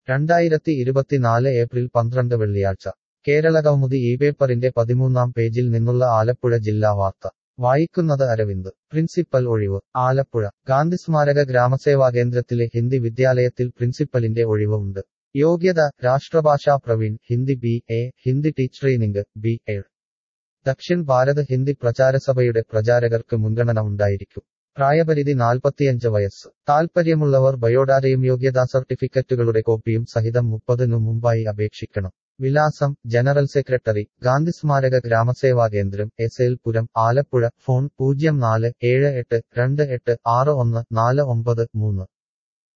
രണ്ടായിരത്തി ഇരുപത്തിനാല് ഏപ്രിൽ പന്ത്രണ്ട് വെള്ളിയാഴ്ച കേരളകൗമുദി ഈ പേപ്പറിന്റെ പതിമൂന്നാം പേജിൽ നിന്നുള്ള ആലപ്പുഴ ജില്ലാ വാർത്ത വായിക്കുന്നത് അരവിന്ദ് പ്രിൻസിപ്പൽ ഒഴിവ് ആലപ്പുഴ ഗാന്ധി സ്മാരക ഗ്രാമസേവാ കേന്ദ്രത്തിലെ ഹിന്ദി വിദ്യാലയത്തിൽ പ്രിൻസിപ്പലിന്റെ ഒഴിവ് ഉണ്ട് യോഗ്യത Rashtrabhasha Praveen Hindi B A Hindi teach training B Ed Dakshin Bharat Hindi പ്രചാരസഭയുടെ പ്രചാരകർക്ക് മുൻഗണന ഉണ്ടായിരിക്കും പ്രായപരിധി നാൽപ്പത്തിയഞ്ച് വയസ്സ് താൽപ്പര്യമുള്ളവർ ബയോഡാറ്റയും യോഗ്യതാ സർട്ടിഫിക്കറ്റുകളുടെ കോപ്പിയും സഹിതം മുപ്പതിനു മുമ്പായി അപേക്ഷിക്കണം വിലാസം general secretary Gandhi Smaraka Gramaseva Kendram S L Puram Alappuzha phone പൂജ്യം നാല് ഏഴ് എട്ട് രണ്ട് എട്ട് ആറ് ഒന്ന് നാല് ഒമ്പത് മൂന്ന്